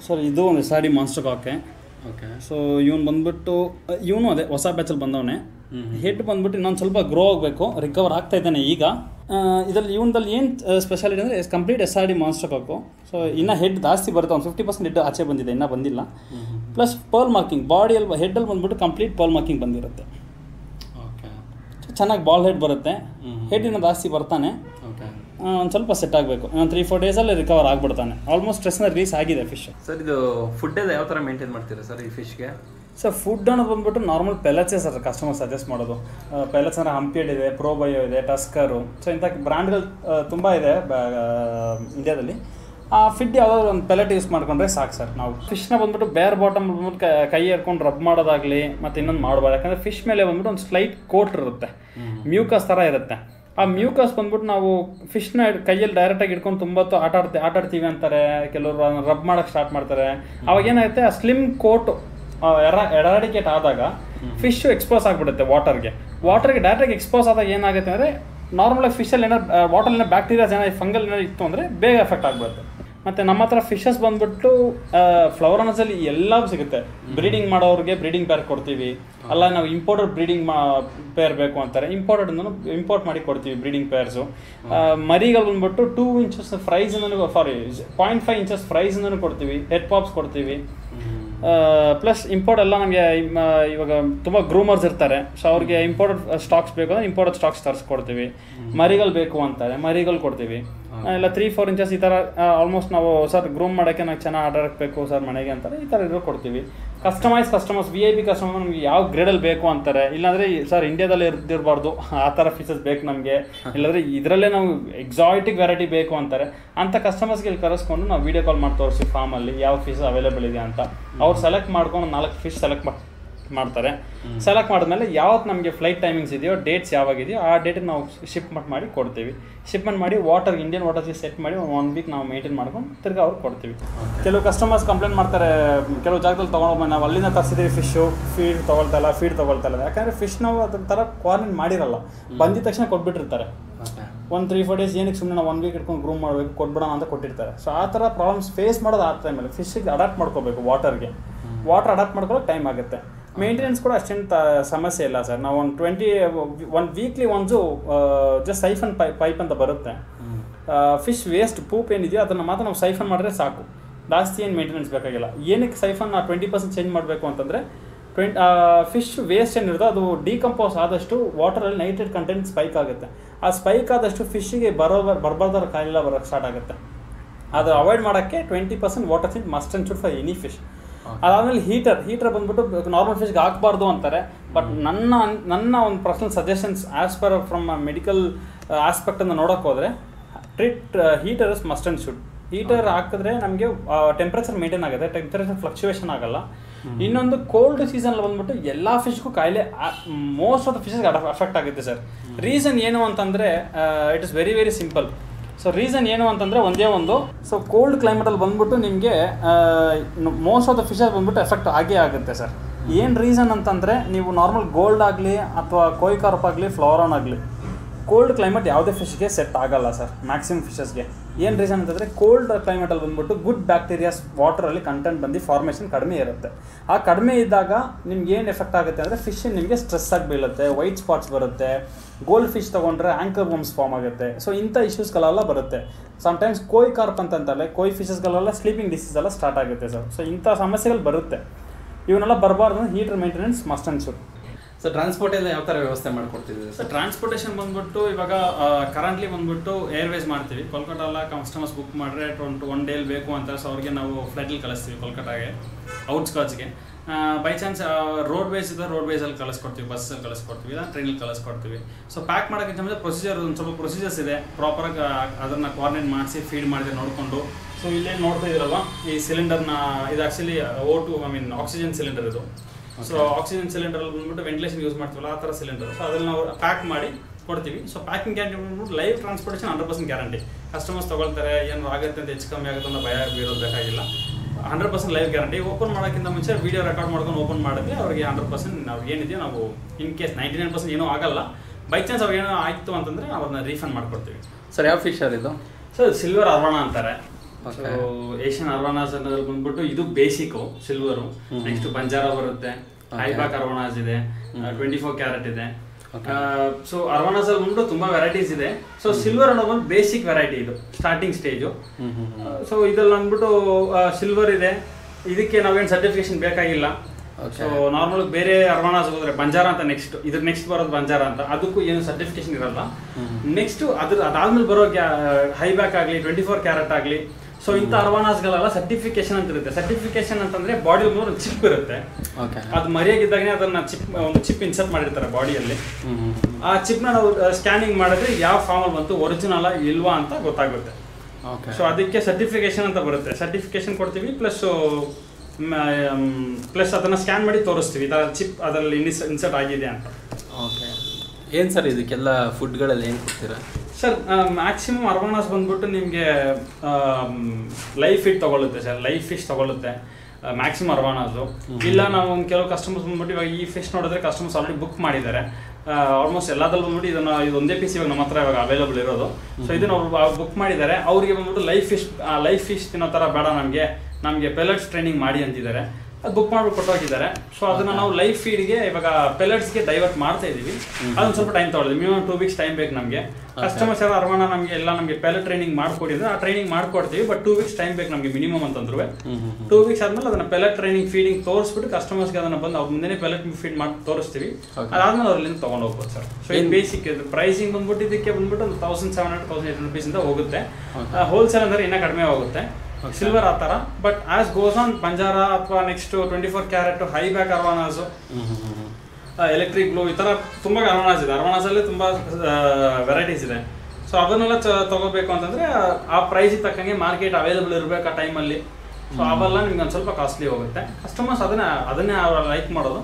Sir ಇದು ಒಂದು S R D monster ಕಾಕೆ ಓಕೆ ಸೊ ಇವನು ಬಂದ್ಬಿಟ್ಟು ಇವನು ಅದೇ ಹೊಸ ಬ್ಯಾಚಲ್ಲಿ ಬಂದವನೇ ಹೆಡ್ ಬಂದ್ಬಿಟ್ಟು ಇನ್ನೊಂದು ಸ್ವಲ್ಪ ಗ್ರೋ ಆಗಬೇಕು ರಿಕವರ್ ಆಗ್ತಾ ಇದ್ದಾನೆ ಈಗ ಇದರಲ್ಲಿ ಇವನದಲ್ಲಿ ಏನು ಸ್ಪೆಷಾಲಿಟಿ ಅಂದರೆ complete S R D monster ಕಾಕು ಸೊ ಇನ್ನು ಹೆಡ್ ಜಾಸ್ತಿ ಬರುತ್ತೆ ಒಂದು ಫಿಫ್ಟಿ ಪರ್ಸೆಂಟ್ ಹೆಡ್ ಆಚೆ ಬಂದಿದೆ ಇನ್ನೂ ಬಂದಿಲ್ಲ ಪ್ಲಸ್ ಪರ್ಲ್ ಮಾರ್ಕಿಂಗ್ ಬಾಡಿಯಲ್ಲಿ ಹೆಡ್ಡಲ್ಲಿ ಬಂದ್ಬಿಟ್ಟು ಕಂಪ್ಲೀಟ್ ಪರ್ಲ್ ಮಾರ್ಕಿಂಗ್ ಬಂದಿರುತ್ತೆ ಓಕೆ ಸೊ ಚೆನ್ನಾಗಿ ಬಾಲ್ ಹೆಡ್ ಬರುತ್ತೆ ಹೆಡ್ ಇನ್ನೂ ಜಾಸ್ತಿ ಬರ್ತಾನೆ ಓಕೆ ಒಂದು ಸ್ವಲ್ಪ ಸೆಟ್ ಆಗಬೇಕು ಒಂದು ತ್ರೀ ಫೋರ್ ಡೇಸಲ್ಲಿ ರಿಕವರ್ ಆಗಿಬಿಡ್ತಾನೆ ಆಲ್ಮೋಸ್ಟ್ ಸ್ಟ್ರೆಸ್ನ ರಿಲೀಸ್ ಆಗಿದೆ ಫಿಶ್ ಸರ್ ಇದು ಫುಡ್ ಎಲ್ಲ ಯಾವ ಥರ ಮೇಂಟೈನ್ ಮಾಡ್ತೀರಾ ಸರ್ ಈ ಫಿಶ್ಗೆ ಸರ್ ಫುಡ್ ಅನ್ನೋದು ಬಂದ್ಬಿಟ್ಟು ನಾರ್ಮಲ್ ಪೆಲೆಟ್ಸೇ ಸರ್ ಕಸ್ಟಮರ್ ಸಜೆಸ್ಟ್ ಮಾಡೋದು ಪೆಲೆಟ್ಸ್ ಅಂದರೆ ಹಂಪಿಯಡ್ ಇದೆ ಪ್ರೋಬಯೋ ಇದೆ ಟಸ್ಕರು ಸೊ ಇಂಥ ಬ್ರ್ಯಾಂಡ್ಗಳು ತುಂಬ ಇದೆ ಇಂಡಿಯಾದಲ್ಲಿ ಆ ಫಿಡ್ ಯಾವುದಾದ್ರು ಒಂದು ಪೆಲೆಟ್ ಯೂಸ್ ಮಾಡ್ಕೊಂಡ್ರೆ ಸಾಕು ಸರ್ ನಾವು ಫಿಶ್ನ ಬಂದ್ಬಿಟ್ಟು ಬೇರ್ ಬಾಟಮ್ ಬಂದ್ಬಿಟ್ಟು ಕ- ಕೈ ಏರ್ಕೊಂಡು ರಬ್ ಮಾಡೋದಾಗಲಿ ಮತ್ತು ಇನ್ನೊಂದು ಮಾಡ್ಬೋದು ಯಾಕಂದರೆ ಫಿಶ್ ಮೇಲೆ ಬಂದ್ಬಿಟ್ಟು ಒಂದು ಸ್ಲೈಟ್ ಕೋಟ್ ಇರುತ್ತೆ ಮ್ಯೂಕಸ್ ಥರ ಇರುತ್ತೆ ಆ ಮ್ಯೂಕಸ್ ಬಂದ್ಬಿಟ್ಟು ನಾವು ಫಿಶ್ನ ಕೈಯಲ್ಲಿ ಡೈರೆಕ್ಟಾಗಿ ಇಟ್ಕೊಂಡು ತುಂಬ ಹೊತ್ತು ಆಟ ಆಡ್ತೀವಿ ಆಟ ಆಡ್ತೀವಿ ಅಂತಾರೆ ಕೆಲವರು ರಬ್ ಮಾಡೋಕ್ಕೆ ಸ್ಟಾರ್ಟ್ ಮಾಡ್ತಾರೆ ಅವಾಗ ಏನಾಗುತ್ತೆ ಆ ಸ್ಲಿಮ್ ಕೋಟ್ ಎರ ಎರಾಡಿಕೇಟ್ ಆದಾಗ ಫಿಶ್ ಎಕ್ಸ್ಪೋಸ್ ಆಗಿಬಿಡುತ್ತೆ ವಾಟರ್ಗೆ ವಾಟರ್ಗೆ ಡೈರೆಕ್ಟಾಗಿ ಎಕ್ಸ್ಪೋಸ್ ಆದಾಗ ಏನಾಗುತ್ತೆ ಅಂದರೆ ನಾರ್ಮಲಾಗಿ ಫಿಶಲ್ಲಿ ಏನಾರು ವಾಟರ್ನ ಬ್ಯಾಕ್ಟೀರಿಯಾಸ್ ಏನಾದ್ರು ಫಂಗಲ್ ಏನಾರು ಇತ್ತು ಅಂದರೆ ಬೇಗ ಎಫೆಕ್ಟ್ ಆಗ್ಬಿಡುತ್ತೆ ಮತ್ತು ನಮ್ಮ ಹತ್ರ ಫಿಶಸ್ ಬಂದ್ಬಿಟ್ಟು ಫ್ಲವರನಸಲ್ಲಿ ಎಲ್ಲ ಸಿಗುತ್ತೆ ಬ್ರೀಡಿಂಗ್ ಮಾಡೋರಿಗೆ ಬ್ರೀಡಿಂಗ್ ಪೇರ್ ಕೊಡ್ತೀವಿ ಅಲ್ಲ ನಾವು ಇಂಪೋರ್ಟೆಡ್ ಬ್ರೀಡಿಂಗ್ ಮಾ ಪೇರ್ ಬೇಕು ಅಂತಾರೆ ಇಂಪೋರ್ಟೆಡ್ ಇಂಪೋರ್ಟ್ ಮಾಡಿ ಕೊಡ್ತೀವಿ ಬ್ರೀಡಿಂಗ್ ಪೇರ್ಸು ಮರಿಗಳು ಬಂದ್ಬಿಟ್ಟು two inches price sorry point five inches ಪ್ರೈಸ್ನೂ ಕೊಡ್ತೀವಿ ಹೆಡ್ ಪಾಪ್ಸ್ ಕೊಡ್ತೀವಿ ಪ್ಲಸ್ ಇಂಪೋರ್ಟ್ ಎಲ್ಲ ನಮಗೆ ಇವಾಗ ತುಂಬ ಗ್ರೂಮರ್ಸ್ ಇರ್ತಾರೆ ಸೊ ಅವ್ರಿಗೆ ಇಂಪೋರ್ಟೆಡ್ ಸ್ಟಾಕ್ಸ್ ಬೇಕು ಅಂದರೆ ಇಂಪೋರ್ಟೆಡ್ ಸ್ಟಾಕ್ಸ್ ತರಿಸ್ಕೊಡ್ತೀವಿ ಮರಿಗಳು ಬೇಕು ಅಂತಾರೆ ಮರಿಗಳು ಕೊಡ್ತೀವಿ ಇಲ್ಲ ತ್ರೀ ಫೋರ್ ಇಂಚಸ್ ಈ ಥರ ಆಲ್ಮೋಸ್ಟ್ ನಾವು ಸರ್ ಗ್ರೂಮ್ ಮಾಡೋಕ್ಕೆ ನಾವು ಚೆನ್ನಾಗಿ ಆರ್ಡರ್ ಹಾಕಬೇಕು ಸರ್ ಮನೆಗೆ ಅಂತಾರೆ ಈ ಥರ ಇರೋ ಕೊಡ್ತೀವಿ customise customers V I P customer ನಮ್ಗೆ ಯಾವ ಗ್ರೇಡಲ್ಲಿ ಬೇಕು ಅಂತಾರೆ ಇಲ್ಲಾಂದರೆ ಸರ್ ಇಂಡಿಯಾದಲ್ಲಿ ಇರ್ದಿರಬಾರ್ದು ಆ ಥರ ಫೀಚರ್ಸ್ ಬೇಕು ನಮಗೆ ಇಲ್ಲಾಂದರೆ ಇದರಲ್ಲೇ ನಾವು ಎಕ್ಸಾಟಿಕ್ ವೆರೈಟಿ ಬೇಕು ಅಂತಾರೆ ಅಂಥ ಕಸ್ಟಮರ್ಸ್ಗೆ ಇಲ್ಲಿ ಕರೆಸ್ಕೊಂಡು ನಾವು ವೀಡಿಯೋ ಕಾಲ್ ಮಾಡಿ ತೋರಿಸಿ ಫಾರ್ಮಲ್ಲಿ ಯಾವ ಫಿಶ್ ಅವೈಲೇಬಲ್ ಇದೆ ಅಂತ ಅವ್ರು ಸೆಲೆಕ್ಟ್ ಮಾಡ್ಕೊಂಡು ನಾಲ್ಕು ಫಿಶ್ ಸೆಲೆಕ್ಟ್ ಮಾಡಿ ಮಾಡ್ತಾರೆ ಸೆಲೆಕ್ಟ್ ಮಾಡಿದ್ಮೇಲೆ ಯಾವತ್ತು ನಮಗೆ ಫ್ಲೈಟ್ ಟೈಮಿಂಗ್ಸ್ ಇದೆಯೋ ಡೇಟ್ಸ್ ಯಾವಾಗ ಇದೆಯೋ ಆ ಡೇಟಿಗೆ ನಾವು ಶಿಪ್ಮೆಂಟ್ ಮಾಡಿ ಕೊಡ್ತೀವಿ ಶಿಪ್ಮೆಂಟ್ ಮಾಡಿ ವಾಟರ್ ಇಂಡಿಯನ್ ವಾಟರ್ಗೆ ಸೆಟ್ ಮಾಡಿ ಒನ್ ವೀಕ್ ನಾವು ಮೇಂಟೈನ್ ಮಾಡ್ಕೊಂಡು ತಿರ್ಗಿ ಅವ್ರಿಗೆ ಕೊಡ್ತೀವಿ ಕೆಲವು ಕಸ್ಟಮರ್ಸ್ ಕಂಪ್ಲೇಂಟ್ ಮಾಡ್ತಾರೆ ಕೆಲವು ಜಾಗದಲ್ಲಿ ತೊಗೊಂಡು ನಾವು ಅಲ್ಲಿಂದ ತರಿಸಿದ್ದೀವಿ ಫಿಶು ಫೀಡ್ ತೊಗೊಳ್ತಾ ಇಲ್ಲ ಫೀಡ್ ತೊಗೊಳ್ತಾ ಇಲ್ಲ ಯಾಕಂದರೆ ಫಿಶ್ ನಾವು ಅದ್ರ ಥರ ಕ್ವಾರಂಟೈನ್ ಮಾಡಿರಲ್ಲ ಬಂದಿದ ತಕ್ಷಣ ಕೊಟ್ಬಿಟ್ಟಿರ್ತಾರೆ ಓಕೆ ಒಂದು ತ್ರೀ ಫೋರ್ ಡೇಸ್ ಏನಕ್ಕೆ ಸುಮ್ಮನೆ ನಾವು ಒನ್ ವೀಕ್ ಇಟ್ಕೊಂಡು ಗ್ರೂಮ್ ಮಾಡಬೇಕು ಕೊಟ್ಬಿಡೋಣ ಅಂತ ಕೊಟ್ಟಿರ್ತಾರೆ ಸೊ ಆ ಥರ ಪ್ರಾಬ್ಲಮ್ಸ್ ಫೇಸ್ ಮಾಡೋದು ಆ ಟೈಮಲ್ಲಿ ಫಿಶ್ಗೆ ಅಡಾಪ್ಟ್ ಮಾಡ್ಕೋಬೇಕು ವಾಟರ್ಗೆ ವಾಟರ್ ಅಡಾಪ್ಟ್ ಮಾಡ್ಕೊಳ್ಳೋಕೆ ಟೈಮ್ ಆಗುತ್ತೆ ಮೇಂಟೆನೆನ್ಸ್ ಕೂಡ ಅಷ್ಟೇನು ತ ಸಮಸ್ಯೆ ಇಲ್ಲ ಸರ್ ನಾವು ಒಂದು ಟ್ವೆಂಟಿ ಒಂದು ವೀಕ್ಲಿ ಒನ್ಸು ಜಸ್ಟ್ ಸೈಫನ್ ಪೈ ಪೈಪ್ ಅಂತ ಬರುತ್ತೆ ಫಿಶ್ ವೇಸ್ಟ್ ಪೂಪ್ ಏನಿದೆಯೋ ಅದನ್ನು ಮಾತ್ರ ನಾವು ಸೈಫನ್ ಮಾಡಿದ್ರೆ ಸಾಕು ಜಾಸ್ತಿ ಏನು ಮೇಂಟೆನೆನ್ಸ್ ಬೇಕಾಗಿಲ್ಲ ಏನಕ್ಕೆ ಸೈಫನ್ ಟ್ವೆಂಟಿ ಪರ್ಸೆಂಟ್ ಚೇಂಜ್ ಮಾಡಬೇಕು ಅಂತಂದರೆ ಟ್ವೆಂಟ್ ಫಿಶ್ ವೇಸ್ಟ್ ಏನಿರುತ್ತೋ ಅದು ಡಿಕಂಪೋಸ್ ಆದಷ್ಟು ವಾಟರಲ್ಲಿ ನೈಟ್ರೇಟ್ ಕಂಟೆಂಟ್ ಸ್ಪೈಕ್ ಆಗುತ್ತೆ ಆ ಸ್ಪೈಕ್ ಆದಷ್ಟು ಫಿಶ್ಗೆ ಬರೋ ಬರ್ಬಾರ್ದಾರ ಕಾಯಿಲೆ ಬರೋಕ್ಕೆ ಸ್ಟಾರ್ಟ್ ಆಗುತ್ತೆ ಅದು ಅವಾಯ್ಡ್ ಮಾಡೋಕ್ಕೆ ಟ್ವೆಂಟಿ ಪರ್ಸೆಂಟ್ ವಾಟರ್ ಸಿಂಟ್ must and should for any fish ಅದಾದಮೇಲೆ ಹೀಟರ್ ಹೀಟರ್ ಬಂದ್ಬಿಟ್ಟು ನಾರ್ಮಲ್ ಫಿಶ್ಗೆ ಹಾಕ್ಬಾರ್ದು ಅಂತಾರೆ ಬಟ್ ನನ್ನ ನನ್ನ ಒಂದು personal suggestions as per from medical ಆಸ್ಪೆಕ್ಟನ್ನು ನೋಡೋಕೆ ಹೋದರೆ treat heater is must and should heater ಹಾಕಿದ್ರೆ ನಮಗೆ ಟೆಂಪ್ರೇಚರ್ ಮೇಂಟೈನ್ ಆಗುತ್ತೆ ಟೆಂಪ್ರೇಚರ್ ಫ್ಲಕ್ಚುಯೇಷನ್ ಆಗಲ್ಲ ಇನ್ನೊಂದು ಕೋಲ್ಡ್ ಸೀಸನ್ ಬಂದ್ಬಿಟ್ಟು ಎಲ್ಲ ಫಿಶ್ಗೂ ಕಾಯಿಲೆ ಮೋಸ್ಟ್ ಆಫ್ ದ ಫಿಶಸ್ಗೆ ಅಫೆಕ್ಟ್ ಆಗುತ್ತೆ ಸರ್ ರೀಸನ್ ಏನು ಅಂತಂದರೆ it is very very simple so reason ಏನು ಅಂತಂದರೆ ಒಂದೇ ಒಂದು ಸೊ ಕೋಲ್ಡ್ ಕ್ಲೈಮೇಟಲ್ಲಿ ಬಂದ್ಬಿಟ್ಟು ನಿಮಗೆ ಮೋಸ್ಟ್ ಆಫ್ ದ ಫಿಶಸ್ ಬಂದ್ಬಿಟ್ಟು ಎಫೆಕ್ಟ್ ಆಗೇ ಆಗುತ್ತೆ ಸರ್ ಏನು ರೀಸನ್ ಅಂತಂದರೆ ನೀವು ನಾರ್ಮಲ್ ಗೋಲ್ಡ್ ಆಗಲಿ ಅಥವಾ ಕೋಯ್ ಕಾರ್ಪ್ ಆಗಲಿ ಫ್ಲವರಾನ್ ಆಗಲಿ ಕೋಲ್ಡ್ ಕ್ಲೈಮೇಟ್ ಯಾವುದೇ ಫಿಶ್ಗೆ ಸೆಟ್ ಆಗಲ್ಲ ಸರ್ ಮ್ಯಾಕ್ಸಿಮಮ್ ಫಿಶಸ್ಗೆ ಏನು ರೀಸನ್ ಅಂತಂದರೆ ಕೋಲ್ಡ್ ಕ್ಲೈಮೇಟಲ್ಲಿ ಬಂದ್ಬಿಟ್ಟು ಗುಡ್ ಬ್ಯಾಕ್ಟೀರಿಯಾಸ್ ವಾಟರಲ್ಲಿ ಕಂಟೆಂಟ್ ಬಂದು ಫಾರ್ಮೇಷನ್ ಕಡಿಮೆ ಇರುತ್ತೆ ಆ ಕಡಿಮೆ ಇದ್ದಾಗ ನಿಮ್ಗೆ ಏನು ಎಫೆಕ್ಟ್ ಆಗುತ್ತೆ ಅಂದರೆ ಫಿಶ್ ನಿಮಗೆ ಸ್ಟ್ರೆಸ್ ಆಗಿ ಬೀಳುತ್ತೆ ವೈಟ್ ಸ್ಪಾಟ್ಸ್ ಬರುತ್ತೆ ಗೋಲ್ಡ್ ಫಿಶ್ ತೊಗೊಂಡ್ರೆ ಆಂಕರ್ ಬಮ್ಸ್ ಫಾರ್ಮ್ ಆಗುತ್ತೆ ಸೊ ಇಂಥ ಇಶ್ಯೂಸ್ಗಳೆಲ್ಲ ಬರುತ್ತೆ ಸಮ್ಟೈಮ್ಸ್ ಕೋಯ್ ಕಾರ್ಪ್ ಅಂತಂತಲ್ಲ ಕೋಯ್ ಫಿಶಸ್ಗಳೆಲ್ಲ ಸ್ಲೀಪಿಂಗ್ ಡಿಸೀಸ್ ಎಲ್ಲ ಸ್ಟಾರ್ಟ್ ಆಗುತ್ತೆ ಸರ್ ಸೊ ಇಂಥ ಸಮಸ್ಯೆಗಳು ಬರುತ್ತೆ ಇವನ್ನೆಲ್ಲ ಬರಬಾರ್ದು heater maintenance must and should so transport ಎಲ್ಲ ಯಾವ ಥರ ವ್ಯವಸ್ಥೆ ಮಾಡ್ಕೊಡ್ತಿದ್ದೀವಿ ಸೊ ಟ್ರಾನ್ಸ್ಪೋರ್ಟೇಷನ್ ಬಂದ್ಬಿಟ್ಟು ಇವಾಗ ಕರೆಂಟ್ಲಿ ಬಂದ್ಬಿಟ್ಟು ಏರ್ವೇಸ್ ಮಾಡ್ತೀವಿ ಕೋಲ್ಕತ್ತಾ ಎಲ್ಲ ಕಸ್ಟಮರ್ಸ್ ಬುಕ್ ಮಾಡಿದ್ರೆ ಒಂದು ಒನ್ ಡೇಲಿ ಬೇಕು ಅಂತ ಸೊ ಅವ್ರಿಗೆ ನಾವು ಫ್ಲೈಟಲ್ಲಿ ಕಳಿಸ್ತೀವಿ ಕೋಲ್ಕತ್ತಾಗೆ ಔಟ್ಸ್ಕಾಚ್ಗೆ ಬೈ ಚಾನ್ಸ್ ರೋಡ್ ವೇಸ್ ಇದೆ ರೋಡ್ ವೇಸಲ್ಲಿ ಕಳಿಸ್ಕೊಡ್ತೀವಿ ಬಸ್ಸಲ್ಲಿ ಕಳಿಸ್ಕೊಡ್ತೀವಿ ಇಲ್ಲ ಟ್ರೈನಲ್ಲಿ ಕಳಿಸ್ಕೊಡ್ತೀವಿ ಸೊ ಪ್ಯಾಕ್ ಮಾಡೋಕ್ಕೆ ಮುಂಚೆ ಪ್ರೊಸೀಜರ್ ಒಂದು ಸ್ವಲ್ಪ ಪ್ರೊಸೀಜರ್ಸ್ ಇದೆ ಪ್ರಾಪರಾಗಿ ಅದನ್ನು ಕ್ವಾರಂಟೈನ್ ಮಾಡಿಸಿ ಫೀಡ್ ಮಾಡಿದೆ ನೋಡಿಕೊಂಡು ಸೊ ಇಲ್ಲೇ ನೋಡ್ತಾ ಇದ್ದೀರಲ್ವ ಈ ಸಿಲಿಂಡರ್ನ ಇದು actually O two I mean oxygen cylinder ಇದು ಸೊ ಆಕ್ಸಿಜನ್ ಸಿಲಿಂಡರ್ ಬಂದ್ಬಿಟ್ಟು ವೆಂಟಿಲೇಷನ್ ಯೂಸ್ ಮಾಡ್ತೀವಲ್ಲ ಆ ಥರ ಸಿಲಿಂಡರ್ ಸೊ ಅದನ್ನ ನಾವು ಪ್ಯಾಕ್ ಮಾಡಿ ಕೊಡ್ತೀವಿ ಸೊ ಪ್ಯಾಕಿಂಗ್ ಗ್ಯಾರಂಟಿ ಬಂದ್ಬಿಟ್ಟು live transportation hundred percent guarantee customers ತೊಗೊಳ್ತಾರೆ ಏನು ಆಗುತ್ತೆ ಅಂತ ಹೆಚ್ಚು ಕಮ್ಮಿ ಆಗುತ್ತೆ ಅಂತ ಭಯ ಬೀರೋದು ಬೇಕಾಗಿಲ್ಲ hundred percent live guarantee open ಮಾಡೋಕ್ಕಿಂತ ಮುಂಚೆ ವೀಡಿಯೋ ರೆಕಾರ್ಡ್ ಮಾಡ್ಕೊಂಡು ಓಪನ್ ಮಾಡಿದ್ರೆ ಅವ್ರಿಗೆ ಹಂಡ್ರೆಡ್ ಪರ್ಸೆಂಟ್ ನಾವು ಏನಿದೆಯೋ ನಾವು in case ninety nine percent ಏನೂ ಆಗಲ್ಲ ಬೈ ಚಾನ್ಸ್ ಅವ್ರು ಏನೋ ಆಯಿತು ಅಂತಂದರೆ ನಾವು ಅದನ್ನ ರೀಫಂಡ್ ಮಾಡ್ಕೊಡ್ತೀವಿ ಸರ್ ಯಾವ ಫಿಶ್ ಸರ್ ಇದು ಸೊ ಸಿಲ್ವರ್ ಅರ್ವಣ ಅಂತಾರೆ ಸೊ Okay. ಏಷ್ಯನ್ ಅರ್ವಾನಾಸ್ ಅನ್ನೋದ್ರಲ್ಲಿ ಬಂದ್ಬಿಟ್ಟು ಇದು ಬೇಸಿಕ್ ಸಿಲ್ವರು ನೆಕ್ಸ್ಟ್ ಬಂಜಾರ ಬರುತ್ತೆ ಹೈಬ್ಯಾಕ್ ಅರ್ವಾನಾಸ್ ಇದೆ ಟ್ವೆಂಟಿ ಫೋರ್ ಕ್ಯಾರೆಟ್ ಇದೆ ಸೊ ಅರ್ವಾನಾಸ್ ಅಲ್ಲಿ ಬಂದ್ಬಿಟ್ಟು ತುಂಬಾ ವೆರೈಟೀಸ್ ಇದೆ ಸೊ ಸಿಲ್ವರ್ ಅನ್ನೋ ಒಂದು ಬೇಸಿಕ್ ವೆರೈಟಿ ಇದು ಸ್ಟಾರ್ಟಿಂಗ್ ಸ್ಟೇಜು ಸೊ ಇದ್ರಲ್ಲಿ ಅಂದ್ಬಿಟ್ಟು ಸಿಲ್ವರ್ ಇದೆ ಇದಕ್ಕೆ ನಾವೇನು ಸರ್ಟಿಫಿಕೇಶನ್ ಬೇಕಾಗಿಲ್ಲ ಸೊ ನಾರ್ಮಲ್ ಬೇರೆ ಅರ್ವಾನಾಸ್ ಹೋದ್ರೆ ಬಂಜಾರ ಅಂತ ನೆಕ್ಸ್ಟ್ ಇದ್ರ ನೆಕ್ಸ್ಟ್ ಬರೋದು ಬಂಜಾರ ಅಂತ ಅದಕ್ಕೂ ಏನು ಸರ್ಟಿಫಿಕೇಶನ್ ಇರಲ್ಲ ನೆಕ್ಸ್ಟ್ ಅದ್ರ ಅದಾದ್ಮೇಲೆ ಬರೋ ಹೈ ಬ್ಯಾಕ್ ಆಗಲಿ ಟ್ವೆಂಟಿ ಫೋರ್ ಕ್ಯಾರೆಟ್ ಆಗಲಿ ಸೊ ಇಂಥ ಅರ್ವಾನಾಸ್ಗಳೆಲ್ಲ ಸರ್ಟಿಫಿಕೇಶನ್ ಅಂತ ಇರುತ್ತೆ ಸರ್ಟಿಫಿಕೇಶನ್ ಅಂತಂದ್ರೆ ಬಾಡಿ ಒಂದು ಚಿಪ್ ಇರುತ್ತೆ ಓಕೆ ಅದು ಮರಿಯಾಗಿದ್ದಾಗನೇ ಅದನ್ನ ಚಿಪ್ ಒಂದು ಚಿಪ್ ಇನ್ಸರ್ಟ್ ಮಾಡಿರ್ತಾರೆ ಬಾಡಿಯಲ್ಲಿ ಆ ಚಿಪ್ನ ನಾವು ಸ್ಕ್ಯಾನಿಂಗ್ ಮಾಡಿದ್ರೆ ಯಾವ ಫಾರ್ಮಲ್ಲಿ ಬಂತು ಒರಿಜಿನಲ್ ಇಲ್ವಾ ಅಂತ ಗೊತ್ತಾಗುತ್ತೆ ಓಕೆ ಸೊ ಅದಕ್ಕೆ ಸರ್ಟಿಫಿಕೇಶನ್ ಅಂತ ಬರುತ್ತೆ ಸರ್ಟಿಫಿಕೇಶನ್ ಕೊಡ್ತೀವಿ ಪ್ಲಸ್ ಪ್ಲಸ್ ಅದನ್ನ ಸ್ಕ್ಯಾನ್ ಮಾಡಿ ತೋರಿಸ್ತೀವಿ ಈ ಥರ ಚಿಪ್ ಅದರಲ್ಲಿ ಇನ್ಸರ್ಟ್ ಆಗಿದೆ ಅಂತ ಓಕೆ ಏನು ಸರ್ ಇದಕ್ಕೆಲ್ಲ ಫುಡ್ಗಳಲ್ಲಿ ಏನು ಕೊಡ್ತೀರಾ ಸರ್ ಮ್ಯಾಕ್ಸಿಮಮ್ ಅರ್ವಾನಾಸ್ ಬಂದ್ಬಿಟ್ಟು ನಿಮಗೆ ಲೈಫ್ ಫಿಟ್ ತಗೊಳುತ್ತೆ ಸರ್ ಲೈಫ್ ಫಿಶ್ ತಗೊಳುತ್ತೆ ಮ್ಯಾಕ್ಸಿಮಮ್ ಅರ್ವಾನಾಸು ಇಲ್ಲ ನಾವು ಒಂದು ಕೆಲವು ಕಸ್ಟಮರ್ಸ್ ಬಂದ್ಬಿಟ್ಟು ಇವಾಗ ಈ ಫಿಶ್ ನೋಡಿದ್ರೆ ಕಸ್ಟಮರ್ಸ್ ಆಲ್ರೆಡಿ ಬುಕ್ ಮಾಡಿದ್ದಾರೆ ಆಲ್ಮೋಸ್ಟ್ ಎಲ್ಲದಲ್ಲೂ ಬಂದ್ಬಿಟ್ಟು ಇದನ್ನ ಇದು ಒಂದೇ ಪೀಸ್ ಇವಾಗ ನಮ್ಮ ಹತ್ರ ಇವಾಗ ಅವೈಲಬಲ್ ಇರೋದು ಸೊ ಇದನ್ನ ಅವ್ರು ಬುಕ್ ಮಾಡಿದ್ದಾರೆ ಅವ್ರಿಗೆ ಬಂದ್ಬಿಟ್ಟು ಲೈಫ್ ಫಿಶ್ ಲೈಫ್ ಫಿಶ್ ತಿನ್ನೋ ಥರ ಬೇಡ ನಮಗೆ ನಮಗೆ ಪೆಲೆಟ್ಸ್ ಟ್ರೈನಿಂಗ್ ಮಾಡಿ ಅಂತಿದ್ದಾರೆ ಅದು ಬುಕ್ ಮಾಡ್ಬಿಟ್ಟು ಕೊಟ್ಟೋಗಿದ್ದಾರೆ ಸೊ ಅದನ್ನ ನಾವು ಲೈಫ್ ಫೀಡ್ಗೆ ಇವಾಗ ಪೆಲೆಟ್ಸ್ಗೆ ಡೈವರ್ಟ್ ಮಾಡ್ತಾ ಇದೀವಿ ಅದೊಂದು ಸ್ವಲ್ಪ ಟೈಮ್ ತಗೊಳ್ಳಿ ಮಿನಿಮಮ್ ಟೂ ವೀಕ್ಸ್ ಟೈಮ್ ಬೇಕು ನಮಗೆ ಕಸ್ಟಮರ್ಸ್ ಯಾರು ಅರ್ವಾಣ ನಮಗೆ ಎಲ್ಲ ನಮಗೆ ಪೆಲೆಟ್ ಟ್ರೈನಿಂಗ್ ಮಾಡ್ಕೊಡಿದ್ರೆ ಆ ಟ್ರೈನಿಂಗ್ ಮಾಡ್ಕೊಡ್ತೀವಿ ಬಟ್ ಟೂ ವೀಕ್ಸ್ ಟೈಮ್ ಬೇಕು ನಮಗೆ ಮಿನಿಮಮ್ ಅಂತಂದ್ರು ಟೂ ವೀಕ್ಸ್ ಆದ್ಮೇಲೆ ಅದನ್ನ ಪೆಲೆಟ್ ಟ್ರೈನಿಂಗ್ ಫೀಡಿಂಗ್ ತೋರಿಸ್ಬಿಟ್ಟು ಕಸ್ಟಮರ್ಸ್ಗೆ ಅದನ್ನ ಬಂದು ಅವ್ರ ಮುಂದೆ ಪೆಲೆಟ್ ಫೀಡ್ ಮಾಡಿ ತೋರಿಸ್ತೀವಿ ಅದಾದ್ಮೇಲೆ ಅವ್ರಲ್ಲಿಂದ ತಗೊಂಡು ಹೋಗ್ಬೋದು ಸರ್ ಸೊ ಇದು ಬೇಸಿಕ್ ಇದು ಪ್ರೈಸಿಂಗ್ ಬಂದ್ಬಿಟ್ಟು ಇದಕ್ಕೆ ಬಂದ್ಬಿಟ್ಟು ಒಂದು thousand seven hundred thousand eight rupees ಇಂದ ಹೋಗುತ್ತೆ ಹೋಲ್ಸೇಲ್ ಅಂದ್ರೆ ಇನ್ನೂ ಕಡಿಮೆ ಹೋಗುತ್ತೆ ಸಿಲ್ವರ್ ಆ ಥರ but as goes on Banjar ಅಥವಾ next twenty four carat high back arowanas electric blue ಈ ಥರ ತುಂಬ ಅರ್ವಾನಾಸ್ ಇದೆ ಅರ್ವಾನಾಸಲ್ಲಿ ತುಂಬ ವೆರೈಟೀಸ್ ಇದೆ ಸೊ ಅದನ್ನೆಲ್ಲ ಚ ತಗೋಬೇಕು ಅಂತಂದ್ರೆ ಆ ಪ್ರೈಸಿಗೆ ತಕ್ಕಂಗೆ ಮಾರ್ಕೆಟ್ ಅವೈಲೇಬಲ್ ಇರಬೇಕು ಆ ಟೈಮಲ್ಲಿ ಸೊ ಅವೆಲ್ಲ ನಿಮ್ಗೆ ಒಂದು ಸ್ವಲ್ಪ ಕಾಸ್ಟ್ಲಿ ಹೋಗುತ್ತೆ ಕಸ್ಟಮರ್ಸ್ ಅದನ್ನ ಅದನ್ನೇ ಅವ್ರು ಲೈಕ್ ಮಾಡೋದು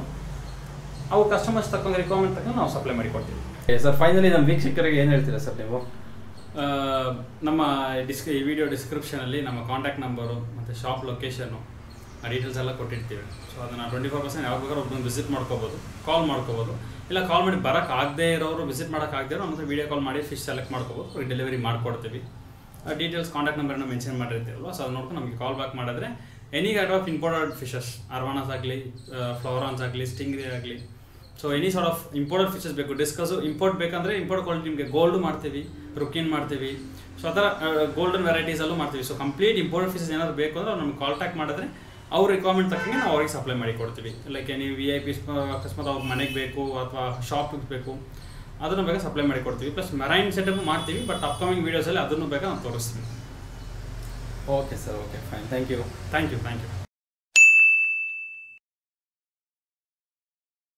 ಅವು ಕಸ್ಟಮರ್ಸ್ ತಕ್ಕಂಗೆ ರಿಕ್ವೈರ್ಮೆಂಟ್ ತಕ್ಕಂಗೆ ನಾವು ಸಪ್ಲೈ ಮಾಡಿ ಕೊಡ್ತೀವಿ ಸರ್ ಫೈನಲಿ ನಮ್ಮ ವೀಕ್ಷಕರಿಗೆ ಏನು ಹೇಳ್ತೀರಾ ಸರ್ ನೀವು ಆ, ನಮ್ಮ ಡಿಸ್ಕ್ ಈ ವಿಡಿಯೋ ಡಿಸ್ಕ್ರಿಪ್ಷನಲ್ಲಿ ನಮ್ಮ ಕಾಂಟ್ಯಾಕ್ಟ್ ನಂಬರು ಮತ್ತು ಶಾಪ್ ಲೊಕೇಶನ್ನು ಆ ಡೀಟೇಲ್ಸ್ ಎಲ್ಲ ಕೊಟ್ಟಿರ್ತೀವಿ ಸೊ ಅದನ್ನು ಟ್ವೆಂಟಿ ಫೋರ್ ಪರ್ಸೆಂಟ್ ಯಾವಾಗ ಬೇಕಾದ್ರೂ ಒಬ್ಬನು ವಿಸಿಟ್ ಮಾಡ್ಕೋಬೋದು ಕಾಲ್ ಮಾಡ್ಕೋಬೋದು ಇಲ್ಲ ಕಾಲ್ ಮಾಡಿ ಬರೋಕ್ಕೆ ಆಗದೇ ಇರೋರು ವಿಸಿಟ್ ಮಾಡೋಕೆ ಆಗದೇ ಇರೋ ನಮ್ಮ ವಿಡಿಯೋ ಕಾಲ್ ಮಾಡಿ ಫಿಶ್ ಸೆಲೆಕ್ಟ್ ಮಾಡ್ಕೋಬೋದು ಅವ್ರಿಗೆ ಡೆಲಿವರಿ ಮಾಡಿಕೊಡ್ತೀವಿ ಡೀಟೇಲ್ಸ್ ಕಾಂಟ್ಯಾಕ್ಟ್ ನಂಬರನ್ನು ಮೆನ್ಷನ್ ಮಾಡಿರ್ತೀವಲ್ವ ಸೊ ಅದು ನೋಡ್ಕೊಂಡು ನಮಗೆ ಕಾಲ್ ಬ್ಯಾಕ್ ಮಾಡಿದ್ರೆ any kind of imported fishes arowanas ಆಗಲಿ ಫ್ಲವರಾನ್ಸ್ ಆಗಲಿ ಸ್ಟಿಂಗ್ರಿ ಆಗಲಿ so any sort of imported fishes ಬೇಕು ಡಿಸ್ಕಸು ಇಂಪೋರ್ಟ್ ಬೇಕಂದ್ರೆ ಇಂಪೋರ್ಟ್ ಕ್ವಾಲಿಟಿ ನಿಮಗೆ ಗೋಲ್ಡ್ ಮಾಡ್ತೀವಿ ರುಕಿನ್ ಮಾಡ್ತೀವಿ ಸೊ ಆ ಥರ ಗೋಲ್ಡನ್ ವೆರೈಟೀಸಲ್ಲೂ ಮಾಡ್ತೀವಿ ಸೊ ಕಂಪ್ಲೀಟ್ ಇಂಪೋರ್ಟೆಡ್ ಫಿಶಸ್ ಏನಾದ್ರು ಬೇಕು ಅಂದ್ರೆ ಅವ್ರು ನಮ್ಗೆ ಕಾಂಟ್ಯಾಕ್ಟ್ ಮಾಡಿದ್ರೆ ಅವ್ರ ರಿಕ್ವೈರ್ಮೆಂಟ್ ತಕ್ಕಂಗೆ ನಾವು ಅವ್ರಿಗೆ ಸಪ್ಲೈ ಮಾಡಿ ಕೊಡ್ತೀವಿ ಲೈಕ್ ನೀವು ವಿ ಐ ಪಿ ಅಕಸ್ಮಾತ್ ಅವ್ರ ಮನೆಗೆ ಬೇಕು ಅಥವಾ ಶಾಪಿಗೆ ಬೇಕು ಅದನ್ನು ಬೇಕಾ ಸಪ್ಲೈ ಮಾಡಿ ಕೊಡ್ತೀವಿ ಪ್ಲಸ್ ಮೆರೈನ್ ಸೆಟಪ್ ಮಾಡ್ತೀವಿ ಬಟ್ ಅಪ್ಕಮಿಂಗ್ ವೀಡಿಯೋಸಲ್ಲಿ ಅದನ್ನು ಬೇಕಾ ನಾವು ತೋರಿಸ್ತೀವಿ okay sir okay fine thank you thank you thank you